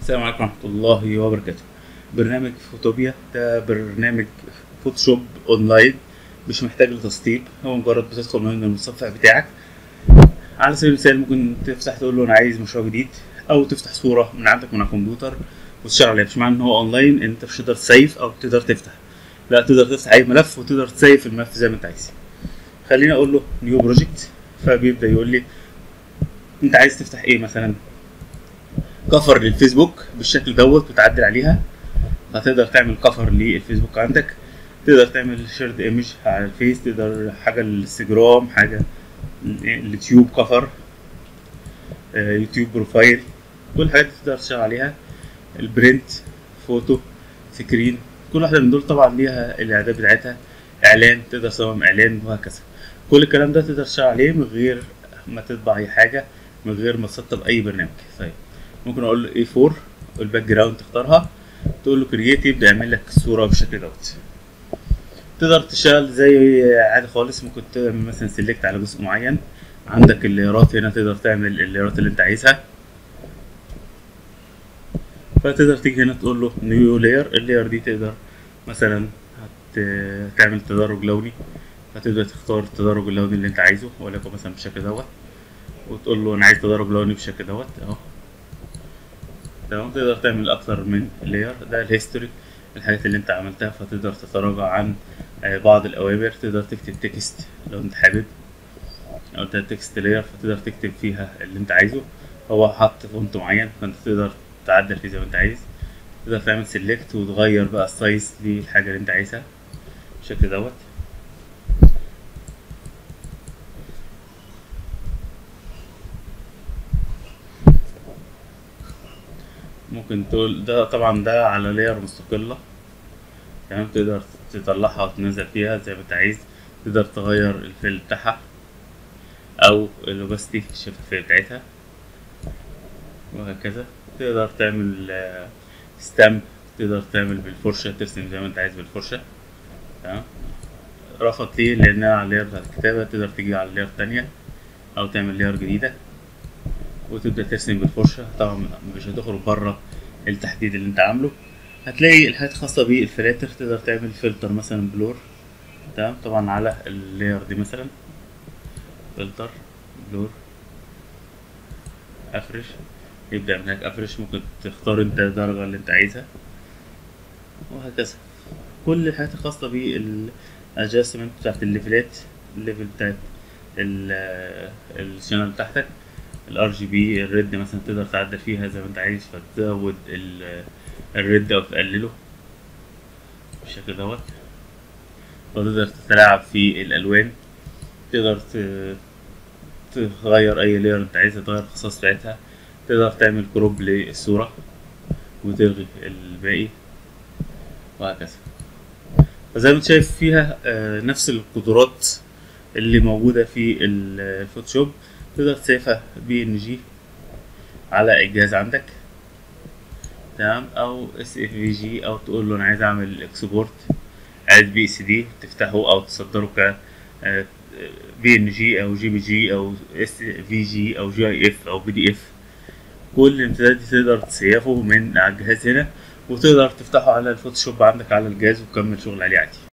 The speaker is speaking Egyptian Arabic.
السلام عليكم ورحمة الله وبركاته برنامج فوتوبيا ده برنامج فوتوشوب اونلاين مش محتاج لتسطيب هو مجرد بتدخل من المتصفح بتاعك على سبيل المثال ممكن تفتح تقول له انا عايز مشروع جديد او تفتح صورة من عندك من على الكمبيوتر وتشتغل عليها مش معنى ان هو اونلاين انت مش تقدر تسيف او تقدر تفتح لا تقدر تفتح اي ملف وتقدر تسيف الملف زي ما انت عايز خليني اقول له نيو بروجكت فبيبدا يقول لي انت عايز تفتح ايه مثلا كفر للفيسبوك بالشكل دوت وتعدل عليها هتقدر تعمل كفر للفيسبوك عندك تقدر تعمل شيرد ايمج على الفيس تقدر حاجه للانستجرام حاجه اليوتيوب كفر آه، يوتيوب بروفايل كل الحاجات دي تقدر تشتغل عليها البرنت فوتو سكرين كل واحده من دول طبعا ليها الاعداد بتاعتها اعلان تقدر تصمم اعلان وهكذا كل الكلام ده تقدر تشتغل عليه من غير ما تطبع اي حاجه من غير ما تسطب اي برنامج طيب ممكن اقول له A4 والباك جراوند تختارها تقول له كرييت يبدا يعمل لك الصوره بالشكل دوت تقدر تشتغل زي عادي خالص ممكن تعمل مثلا سيلكت على جزء معين عندك الليرات هنا تقدر تعمل الليرات اللي انت عايزها فتقدر تيجي هنا تقول له نيو لاير اللاير دي تقدر مثلا هت- تعمل تدرج لوني هتقدر تختار التدرج اللوني اللي انت عايزه وليكن مثلا بالشكل دوت وتقول له انا عايز تدرج لوني بالشكل دوت اهو تمام تقدر تعمل اكتر من لاير ده الهيستوري الحاجات اللي انت عملتها فتقدر تتراجع عن آه، بعض الاوامر تقدر تكتب تكست لو انت حابب لو انت تكست لاير فتقدر تكتب فيها اللي انت عايزه هو حط فونت معين فانت تقدر تعدل فيه زي ما انت عايز تقدر تعمل سيلكت وتغير بقى السايز للحاجه اللي انت عايزها بالشكل دوت ممكن تقول ده طبعا ده على لاير مستقلة تمام تقدر تطلعها وتنزل فيها زي ما انت عايز تقدر تغير الفيل بتاعها او الاوباستي الشفافية بتاعتها وهكذا تقدر تعمل ستامب تقدر تعمل بالفرشة ترسم زي ما انت عايز بالفرشة تمام رفض ليه لانها على اللاير بتاعت الكتابة تقدر تيجي على اللاير تانية او تعمل لاير جديدة وتبدأ ترسم بالفرشة طبعا مش هتخرج بره التحديد اللي انت عامله هتلاقي الحاجات الخاصة بالفلاتر تقدر تعمل فلتر مثلا بلور تمام طبعا على اللاير دي مثلا فلتر بلور افرش يبدأ من هناك افرش ممكن تختار انت الدرجة اللي انت عايزها وهكذا كل الحاجات الخاصة بالادجستمنت بتاعت الليفلات الليفل بتاعت ال- الشانل بتاعتك الار جي بي الريد مثلا تقدر تعدل فيها زي ما انت عايز فتزود ال- الريد او تقلله بالشكل دوت وتقدر تتلاعب في الالوان تقدر ت- تغير اي لير انت عايزها تغير الخصائص بتاعتها تقدر تعمل كروب للصورة وتلغي الباقي وهكذا فزي ما انت شايف فيها آه، نفس القدرات اللي موجودة في ال- الفوتوشوب تقدر تسيفها بي ان جي على الجهاز عندك تمام او اس اف في جي او تقول له انا عايز اعمل اكسبورت عايز بي اس دي تفتحه او تصدره ك بي ان جي او جي بي جي او اس في جي او جي اي اف او بي دي اف كل الامتدادات دي تقدر تسيفه من على الجهاز هنا وتقدر تفتحه على الفوتوشوب عندك على الجهاز وتكمل شغل عليه عادي